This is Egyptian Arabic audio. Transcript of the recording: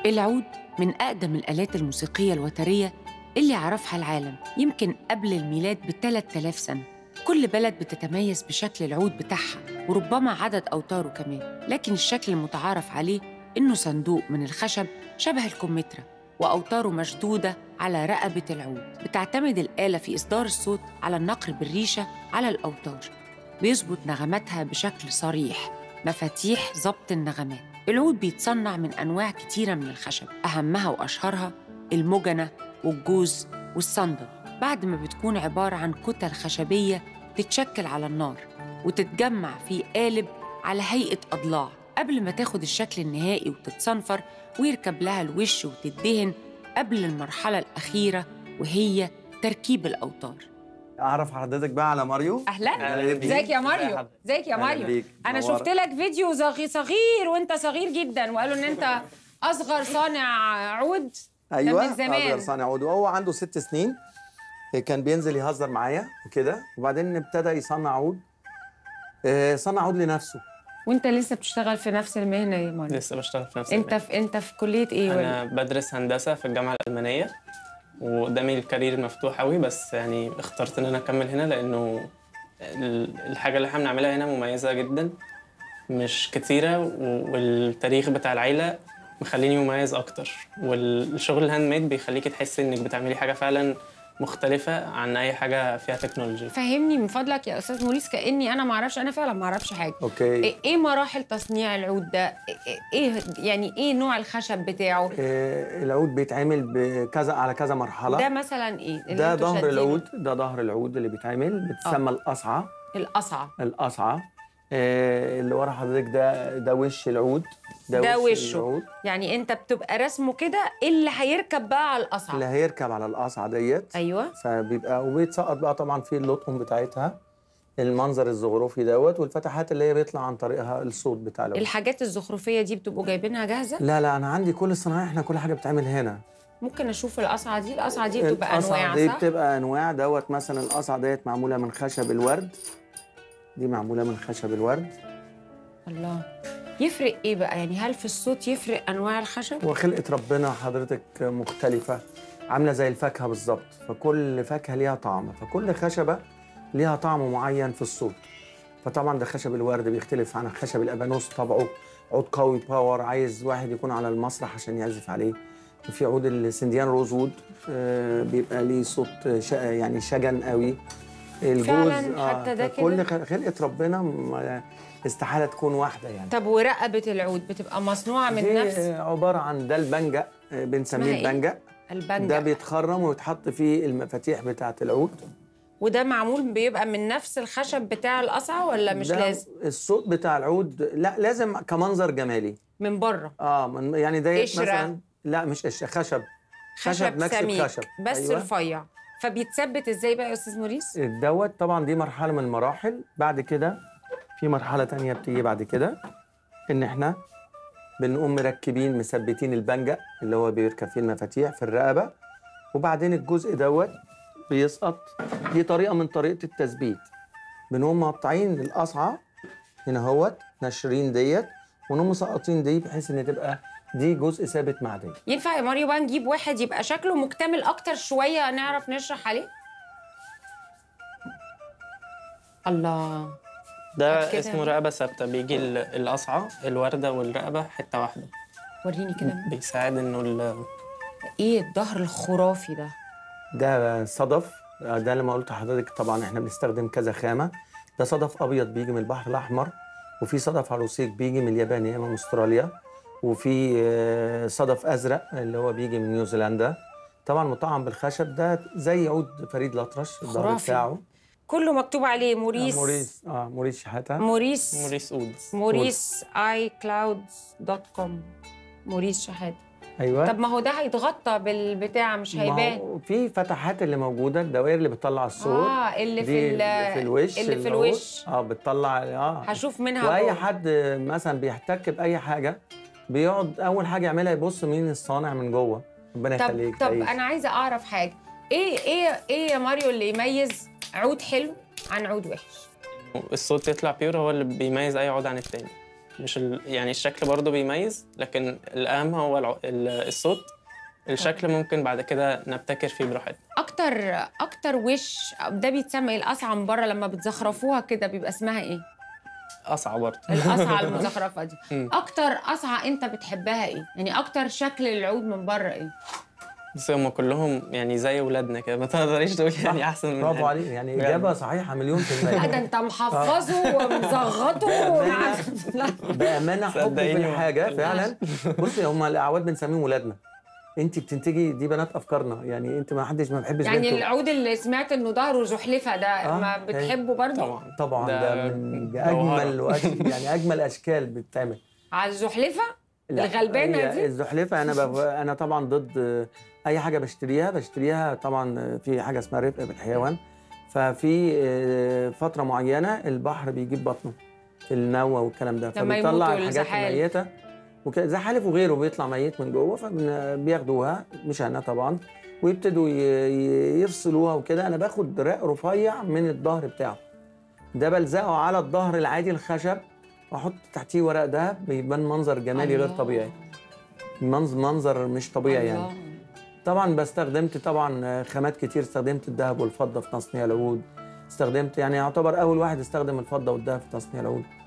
العود من أقدم الآلات الموسيقية الوترية اللي عرفها العالم يمكن قبل الميلاد ب 3000 سنة كل بلد بتتميز بشكل العود بتاعها وربما عدد أوتاره كمان لكن الشكل المتعارف عليه إنه صندوق من الخشب شبه الكمثرى وأوتاره مشدودة على رقبة العود بتعتمد الآلة في إصدار الصوت على النقر بالريشة على الأوتار بيظبط نغماتها بشكل صريح مفاتيح ضبط النغمات العود بيتصنع من أنواع كتيرة من الخشب أهمها وأشهرها المجنة والجوز والصندل بعد ما بتكون عبارة عن كتل خشبية تتشكل على النار وتتجمع في قالب على هيئة أضلاع قبل ما تاخد الشكل النهائي وتتصنفر ويركب لها الوش وتدهن قبل المرحلة الأخيرة وهي تركيب الأوتار اعرف حضرتك بقى على ماريو اهلا أهلا بيك. ازيك يا أهلا ماريو حضرتك. ازيك يا أهلا ماريو بيك. انا منورة. شفت لك فيديو صغير صغير وانت صغير جدا وقالوا ان انت اصغر صانع عود ده ايوه من زمان. اقدر صانع عود وهو عنده ست سنين كان بينزل يهزر معايا وكده وبعدين ابتدى يصنع عود آه، صنع عود لنفسه وانت لسه بتشتغل في نفس المهنه يا ماريو لسه بشتغل في نفس انت المجال. في انت في كليه ايه ولا انا بدرس هندسه في الجامعه الالمانيه وقدامي الكارير مفتوح قوي بس يعني اخترت ان انا اكمل هنا لانه ال- الحاجه اللي احنا بنعملها هنا مميزه جدا مش كتيره و- والتاريخ بتاع العيله مخليني مميز اكتر والشغل الهاند ميد بيخليكي تحسي انك بتعملي حاجه فعلا مختلفه عن اي حاجه فيها تكنولوجي فهمني من فضلك يا استاذ موريس كاني انا ما اعرفش انا فعلا ما اعرفش حاجه اوكي ايه إيه مراحل تصنيع العود ده ايه ايه يعني ايه نوع الخشب بتاعه آه، العود بيتعمل بكذا على كذا مرحله ده مثلا ايه اللي ده انتوا ظهر شادينه؟ العود ده ظهر العود اللي بيتعمل بتسمى القصعه القصعه القصعه آه، اللي ورا حضرتك ده ده وش العود ده وشه. العود يعني انت بتبقى رسمه كده إيه اللي هيركب بقى على القصعه اللي هيركب على القصعه ديت ايوه فبيبقى وبيتسقط بقى طبعا في اللطم بتاعتها المنظر الزخرفي دوت والفتحات اللي هي بيطلع عن طريقها الصوت بتاع العود الحاجات الزخرفيه دي بتبقوا جايبينها جاهزه لا لا انا عندي كل الصناعه احنا كل حاجه بتتعمل هنا ممكن اشوف القصعه دي القصعه دي بتبقى القصعة انواع دي صح بتبقى انواع دوت مثلا القصعه ديت معموله من خشب الورد دي معموله من خشب الورد الله يفرق ايه بقى يعني هل في الصوت يفرق انواع الخشب وخلقه ربنا حضرتك مختلفه عامله زي الفاكهه بالظبط فكل فاكهه ليها طعم فكل خشبه ليها طعم معين في الصوت فطبعا ده خشب الورد بيختلف عن خشب الابانوس طبعه عود قوي باور عايز واحد يكون على المسرح عشان يعزف عليه في عود السنديان روز وود آه، بيبقى ليه صوت ش- يعني شجن قوي الجوز فعلاً حتى ده كل كده؟ خلقه ربنا ما- استحاله تكون واحده يعني طب ورقبه العود بتبقى مصنوعه من دي نفس عباره عن ده البنجة آه، بنسميه اسمها إيه؟ البنجة ده البنجة بيتخرم ويتحط فيه المفاتيح بتاعه العود وده معمول بيبقى من نفس الخشب بتاع القصعه ولا مش ده لازم الصوت بتاع العود لا لازم كمنظر جمالي من بره اه من يعني ده قشرة. مثلا لا مش قشره خشب خشب نكسب سميك خشب. بس أيوة. رفيع فبيتثبت ازاي بقى يا استاذ موريس دوت طبعا دي مرحله من المراحل بعد كده في مرحله تانية بتيجي بعد كده ان احنا بنقوم مركبين مثبتين البنجة اللي هو بيركب فيه المفاتيح في الرقبه وبعدين الجزء دوت بيسقط دي طريقه من طريقه التثبيت بنقوم مقطعين القصعه هنا اهوت ناشرين ديت ونقوم مسقطين دي بحيث ان تبقى دي جزء ثابت مع دي ينفع يا ماريو بقى نجيب واحد يبقى شكله مكتمل اكتر شويه نعرف نشرح عليه الله ده كده. اسمه رقبه ثابته بيجي ال- القصعه الورده والرقبه حته واحده وريني كده بيساعد انه ال- ايه الظهر الخرافي ده ده صدف ده لما قلت لحضرتك طبعا احنا بنستخدم كذا خامه ده صدف ابيض بيجي من البحر الاحمر وفي صدف عروسيك بيجي من اليابان يا اما من استراليا وفي آه، صدف ازرق اللي هو بيجي من نيوزيلندا طبعا مطعم بالخشب ده زي عود فريد الأطرش الظهر خرافي. بتاعه كله مكتوب عليه موريس آه، موريس اه موريس شحاته موريس موريس اودز موريس اي كلاود دوت كوم موريس شحاته ايوه طب ما هو ده هيتغطى بالبتاع مش ما هيبان هو في فتحات اللي موجوده الدوائر اللي بتطلع الصوت اه اللي دي في ال- في الوش اللي في هو- الوش اه بتطلع اه هشوف منها واي جوه. حد مثلا بيحتك باي حاجه بيقعد اول حاجه يعملها يبص مين الصانع من جوه ربنا طب يخليك طب تعيش. انا عايزه اعرف حاجه ايه ايه ايه يا ماريو اللي يميز عود حلو عن عود وحش الصوت يطلع بيور هو اللي بيميز اي عود عن التاني مش ال... يعني الشكل برضه بيميز لكن الاهم هو الع... ال- الصوت الشكل ممكن بعد كده نبتكر فيه براحتنا اكتر اكتر وش ده بيتسمى ايه القصعه من بره لما بتزخرفوها كده بيبقى اسمها ايه اصعب برضه القصعه المزخرفه دي مم. اكتر قصعه انت بتحبها ايه يعني اكتر شكل للعود من بره ايه بس هم كلهم يعني زي ولادنا كده ما تقدريش تقول يعني احسن من برافو يعني. عليك يعني بجد. اجابه صحيحه مليون في لا ده المية انت محفظه ومزغطه ومع- لا بامانه حبه في صدقيني الحاجه ما- فعلا بصي هم الاعواد بنسميهم ولادنا انت بتنتجي دي بنات افكارنا يعني انت ما حدش ما بيحبش يعني بنته. العود اللي سمعت انه ظهره زحلفه ده آه، ما أيوة. بتحبه برضه طبعا طبعا ده, من اجمل وأش... يعني اجمل اشكال بتتعمل على الزحلفه لا، الغلبانة هي دي؟ الزحلفه انا بغ... انا طبعا ضد آه، اي حاجه بشتريها بشتريها طبعا آه، في حاجه اسمها رفق بالحيوان ففي آه، فتره معينه البحر بيجيب بطنه في النوى والكلام ده لما فبيطلع يموتوا الحاجات الزحالف. الميته وكده زحالف وغيره بيطلع ميت من جوه فبياخدوها مش انا طبعا ويبتدوا ي- ي- يفصلوها وكده انا باخد رق رفيع من الظهر بتاعه ده بلزقه على الظهر العادي الخشب واحط تحتيه ورق دهب بيبان منظر جمالي غير الله. طبيعي منظر منظر مش طبيعي يعني الله. طبعا بستخدمت طبعا خامات كتير استخدمت الذهب والفضه في تصنيع العود استخدمت يعني يعتبر اول واحد استخدم الفضه والذهب في تصنيع العود